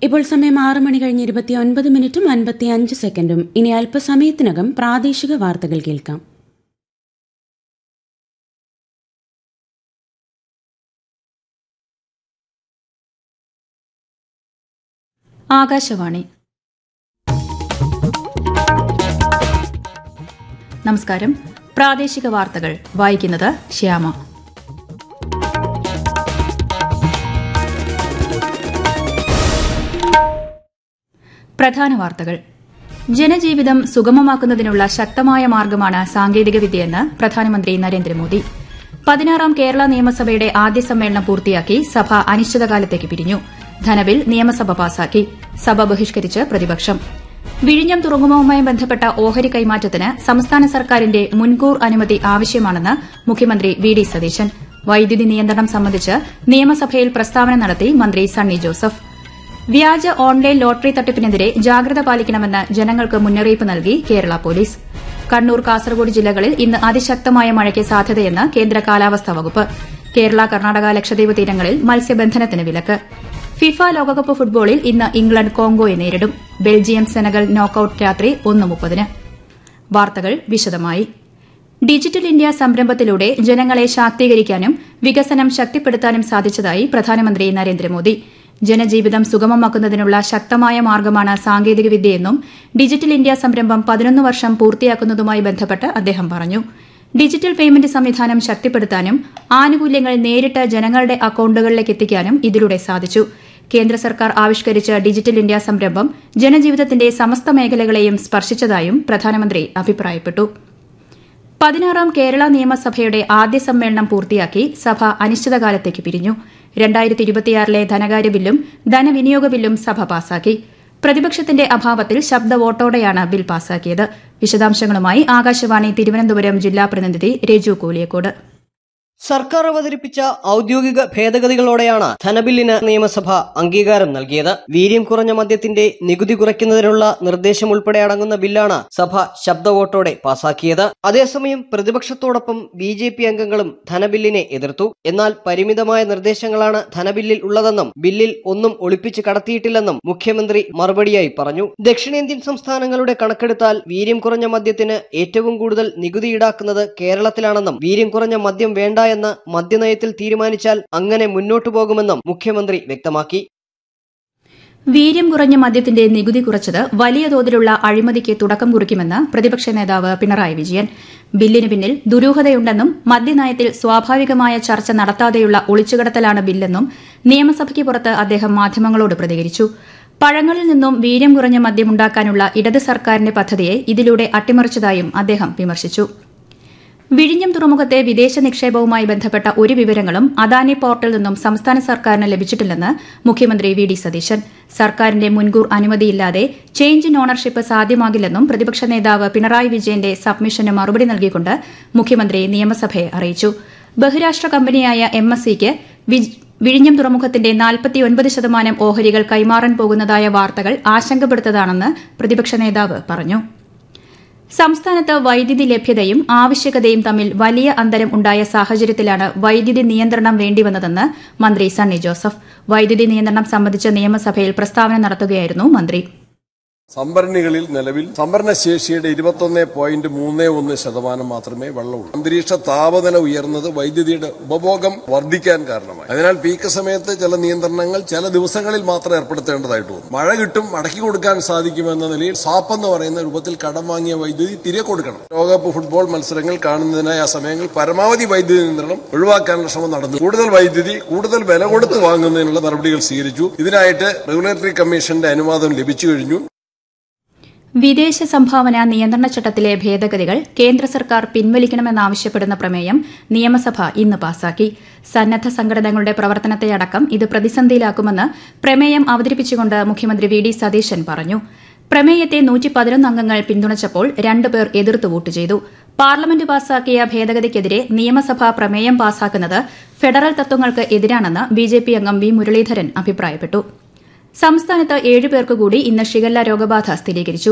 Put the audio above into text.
ഇപ്പോൾ സമയം ആറ് മണി കഴിഞ്ഞ് ഇരുപത്തിയൊൻപത് മിനിറ്റും അൻപത്തിയഞ്ച് സെക്കൻഡും ഇനി അല്പസമയത്തിനകം പ്രാദേശിക വാർത്തകൾ കേൾക്കാം ആകാശവാണി നമസ്കാരം പ്രാദേശിക വാർത്തകൾ വായിക്കുന്നത് ശ്യാമ പ്രധാന വാർത്തകൾ ജനജീവിതം സുഗമമാക്കുന്നതിനുള്ള ശക്തമായ മാർഗമാണ് സാങ്കേതികവിദ്യയെന്ന് പ്രധാനമന്ത്രി നരേന്ദ്രമോദി പതിനാറാം കേരള നിയമസഭയുടെ ആദ്യ സമ്മേളനം പൂർത്തിയാക്കി സഭ അനിശ്ചിതകാലത്തേക്ക് പിരിഞ്ഞു ധനബിൽ നിയമസഭ പാസാക്കി സഭ ബഹിഷ്കരിച്ച് പ്രതിപക്ഷം വിഴിഞ്ഞം തുറമുഖവുമായി ബന്ധപ്പെട്ട ഓഹരി കൈമാറ്റത്തിന് സംസ്ഥാന സർക്കാരിന്റെ മുൻകൂർ അനുമതി ആവശ്യമാണെന്ന് മുഖ്യമന്ത്രി വി ഡി സതീശൻ വൈദ്യുതി നിയന്ത്രണം സംബന്ധിച്ച് നിയമസഭയിൽ പ്രസ്താവന നടത്തി മന്ത്രി സണ്ണി ജോസഫ് വ്യാജ ഓൺലൈൻ ലോട്ടറി തട്ടിപ്പിനെതിരെ ജാഗ്രത പാലിക്കണമെന്ന് ജനങ്ങൾക്ക് മുന്നറിയിപ്പ് നൽകി കേരള പോലീസ് കണ്ണൂർ കാസർഗോഡ് ജില്ലകളിൽ ഇന്ന് അതിശക്തമായ മഴയ്ക്ക് സാധ്യതയെന്ന് കേന്ദ്ര കാലാവസ്ഥാ വകുപ്പ് കേരള കർണാടക ലക്ഷദ്വീപ് തീരങ്ങളിൽ മത്സ്യബന്ധനത്തിന് വിലക്ക് ഫിഫ ലോകകപ്പ് ഫുട്ബോളിൽ ഇന്ന് ഇംഗ്ലണ്ട് കോങ്കോയെ നേരിടും ബെൽജിയം സെനഗൽ നോക്കൌട്ട് രാത്രി ഒന്ന് മുപ്പതിന് വാർത്തകൾ വിശദമായി ഡിജിറ്റൽ ഇന്ത്യ സംരംഭത്തിലൂടെ ജനങ്ങളെ ശാക്തീകരിക്കാനും വികസനം ശക്തിപ്പെടുത്താനും സാധിച്ചതായി പ്രധാനമന്ത്രി നരേന്ദ്രമോദി ജനജീവിതം സുഗമമാക്കുന്നതിനുള്ള ശക്തമായ മാർഗമാണ് സാങ്കേതികവിദ്യയെന്നും ഡിജിറ്റൽ ഇന്ത്യ സംരംഭം പതിനൊന്ന് വർഷം പൂർത്തിയാക്കുന്നതുമായി ബന്ധപ്പെട്ട് അദ്ദേഹം പറഞ്ഞു ഡിജിറ്റൽ പേയ്മെന്റ് സംവിധാനം ശക്തിപ്പെടുത്താനും ആനുകൂല്യങ്ങൾ നേരിട്ട് ജനങ്ങളുടെ അക്കൌണ്ടുകളിലേക്ക് എത്തിക്കാനും ഇതിലൂടെ സാധിച്ചു കേന്ദ്ര സർക്കാർ ആവിഷ്കരിച്ച ഡിജിറ്റൽ ഇന്ത്യ സംരംഭം ജനജീവിതത്തിന്റെ സമസ്ത മേഖലകളെയും സ്പർശിച്ചതായും പ്രധാനമന്ത്രി അഭിപ്രായപ്പെട്ടു പതിനാറാം കേരള നിയമസഭയുടെ ആദ്യ സമ്മേളനം പൂർത്തിയാക്കി സഭ അനിശ്ചിതകാലത്തേക്ക് പിരിഞ്ഞു രണ്ടായിരത്തി ഇരുപത്തിയാറിലെ ധനകാര്യ ബില്ലും ധനവിനിയോഗ ബില്ലും സഭ പാസാക്കി പ്രതിപക്ഷത്തിന്റെ അഭാവത്തിൽ ശബ്ദ വോട്ടോടെയാണ് ബിൽ പാസാക്കിയത് വിശദാംശങ്ങളുമായി ആകാശവാണി തിരുവനന്തപുരം ജില്ലാ പ്രതിനിധി രജു കൂലിയക്കോട് സർക്കാർ അവതരിപ്പിച്ച ഔദ്യോഗിക ഭേദഗതികളോടെയാണ് ധനബില്ലിന് നിയമസഭ അംഗീകാരം നൽകിയത് വീര്യം കുറഞ്ഞ മദ്യത്തിന്റെ നികുതി കുറയ്ക്കുന്നതിനുള്ള നിർദ്ദേശം ഉൾപ്പെടെ അടങ്ങുന്ന ബില്ലാണ് സഭ ശബ്ദവോട്ടോടെ പാസാക്കിയത് അതേസമയം പ്രതിപക്ഷത്തോടൊപ്പം ബി ജെ പി അംഗങ്ങളും ധനബില്ലിനെ എതിർത്തു എന്നാൽ പരിമിതമായ നിർദ്ദേശങ്ങളാണ് ധനബില്ലിൽ ഉള്ളതെന്നും ബില്ലിൽ ഒന്നും ഒളിപ്പിച്ച് കടത്തിയിട്ടില്ലെന്നും മുഖ്യമന്ത്രി മറുപടിയായി പറഞ്ഞു ദക്ഷിണേന്ത്യൻ സംസ്ഥാനങ്ങളുടെ കണക്കെടുത്താൽ വീര്യം കുറഞ്ഞ മദ്യത്തിന് ഏറ്റവും കൂടുതൽ നികുതി ഈടാക്കുന്നത് കേരളത്തിലാണെന്നും വീര്യം കുറഞ്ഞ മദ്യം വേണ്ട എന്ന് മദ്യനയത്തിൽ തീരുമാനിച്ചാൽ അങ്ങനെ മുന്നോട്ടു പോകുമെന്നും മുഖ്യമന്ത്രി വ്യക്തമാക്കി വീര്യം കുറഞ്ഞ മദ്യത്തിന്റെ നികുതി കുറച്ചത് വലിയ തോതിലുള്ള അഴിമതിക്ക് തുടക്കം കുറിക്കുമെന്ന് പ്രതിപക്ഷ നേതാവ് പിണറായി വിജയൻ ബില്ലിന് പിന്നിൽ ദുരൂഹതയുണ്ടെന്നും മദ്യനയത്തിൽ സ്വാഭാവികമായ ചർച്ച നടത്താതെയുള്ള ഒളിച്ചുകടത്തലാണ് ബില്ലെന്നും നിയമസഭയ്ക്ക് പുറത്ത് അദ്ദേഹം മാധ്യമങ്ങളോട് പ്രതികരിച്ചു പഴങ്ങളിൽ നിന്നും വീര്യം കുറഞ്ഞ മദ്യമുണ്ടാക്കാനുള്ള ഇടത് സർക്കാരിന്റെ പദ്ധതിയെ ഇതിലൂടെ അട്ടിമറിച്ചതായും അദ്ദേഹം വിമർശിച്ചു വിഴിഞ്ഞം തുറമുഖത്തെ വിദേശ നിക്ഷേപവുമായി ബന്ധപ്പെട്ട ഒരു വിവരങ്ങളും അദാനി പോർട്ടിൽ നിന്നും സംസ്ഥാന സർക്കാരിന് ലഭിച്ചിട്ടില്ലെന്ന് മുഖ്യമന്ത്രി വി ഡി സതീശൻ സർക്കാരിന്റെ മുൻകൂർ അനുമതിയില്ലാതെ ചേഞ്ച് ഇൻ ഓണർഷിപ്പ് സാധ്യമാകില്ലെന്നും പ്രതിപക്ഷ നേതാവ് പിണറായി വിജയന്റെ സബ്മിഷന് മറുപടി നൽകിക്കൊണ്ട് മുഖ്യമന്ത്രി നിയമസഭയെ അറിയിച്ചു ബഹുരാഷ്ട്ര കമ്പനിയായ എം എസ് സിക്ക് വിഴിഞ്ഞം തുറമുഖത്തിന്റെ നാൽപ്പത്തിയൊൻപത് ശതമാനം ഓഹരികൾ കൈമാറാൻ പോകുന്നതായ വാർത്തകൾ ആശങ്കപ്പെടുത്തതാണെന്ന് പ്രതിപക്ഷ നേതാവ് പറഞ്ഞു സംസ്ഥാനത്ത് വൈദ്യുതി ലഭ്യതയും ആവശ്യകതയും തമ്മിൽ വലിയ അന്തരം ഉണ്ടായ സാഹചര്യത്തിലാണ് വൈദ്യുതി നിയന്ത്രണം വേണ്ടിവന്നതെന്ന് മന്ത്രി സണ്ണി ജോസഫ് വൈദ്യുതി നിയന്ത്രണം സംബന്ധിച്ച് നിയമസഭയിൽ പ്രസ്താവന നടത്തുകയായിരുന്നു മന്ത്രി സംഭരണികളിൽ നിലവിൽ സംഭരണശേഷിയുടെ ഇരുപത്തൊന്ന് പോയിന്റ് മൂന്ന് ഒന്ന് ശതമാനം മാത്രമേ വെള്ളമുള്ളൂ അന്തരീക്ഷ താപനില ഉയർന്നത് വൈദ്യുതിയുടെ ഉപഭോഗം വർദ്ധിക്കാൻ കാരണമായി അതിനാൽ പീക്ക് സമയത്ത് ചില നിയന്ത്രണങ്ങൾ ചില ദിവസങ്ങളിൽ മാത്രം ഏർപ്പെടുത്തേണ്ടതായിട്ട് വന്നു മഴ കിട്ടും മടക്കി കൊടുക്കാൻ സാധിക്കുമെന്ന നിലയിൽ സാപ്പ് എന്ന് പറയുന്ന രൂപത്തിൽ കടം വാങ്ങിയ വൈദ്യുതി തിരികെ കൊടുക്കണം ലോകകപ്പ് ഫുട്ബോൾ മത്സരങ്ങൾ കാണുന്നതിനായി ആ സമയങ്ങളിൽ പരമാവധി വൈദ്യുതി നിയന്ത്രണം ഒഴിവാക്കാനുള്ള ശ്രമം നടന്നു കൂടുതൽ വൈദ്യുതി കൂടുതൽ വില കൊടുത്ത് വാങ്ങുന്നതിനുള്ള നടപടികൾ സ്വീകരിച്ചു ഇതിനായിട്ട് റെഗുലേറ്ററി കമ്മീഷന്റെ അനുവാദം ലഭിച്ചു കഴിഞ്ഞു വിദേശ സംഭാവന നിയന്ത്രണ ചട്ടത്തിലെ ഭേദഗതികൾ കേന്ദ്ര സർക്കാർ പിൻവലിക്കണമെന്നാവശ്യപ്പെടുന്ന പ്രമേയം നിയമസഭ ഇന്ന് പാസാക്കി സന്നദ്ധ സംഘടനകളുടെ പ്രവർത്തനത്തെയടക്കം ഇത് പ്രതിസന്ധിയിലാക്കുമെന്ന് പ്രമേയം അവതരിപ്പിച്ചുകൊണ്ട് മുഖ്യമന്ത്രി വി ഡി സതീശൻ പറഞ്ഞു പ്രമേയത്തെ നൂറ്റി പതിനൊന്ന് അംഗങ്ങൾ പിന്തുണച്ചപ്പോൾ രണ്ടുപേർ എതിർത്ത് വോട്ട് ചെയ്തു പാർലമെന്റ് പാസാക്കിയ ഭേദഗതിക്കെതിരെ നിയമസഭ പ്രമേയം പാസാക്കുന്നത് ഫെഡറൽ തത്വങ്ങൾക്ക് എതിരാണെന്ന് ബിജെപി അംഗം വി മുരളീധരൻ അഭിപ്രായപ്പെട്ടു സംസ്ഥാനത്ത് ഏഴുപേർക്ക് കൂടി ഇന്ന് ഷിഗല്ല രോഗബാധ സ്ഥിരീകരിച്ചു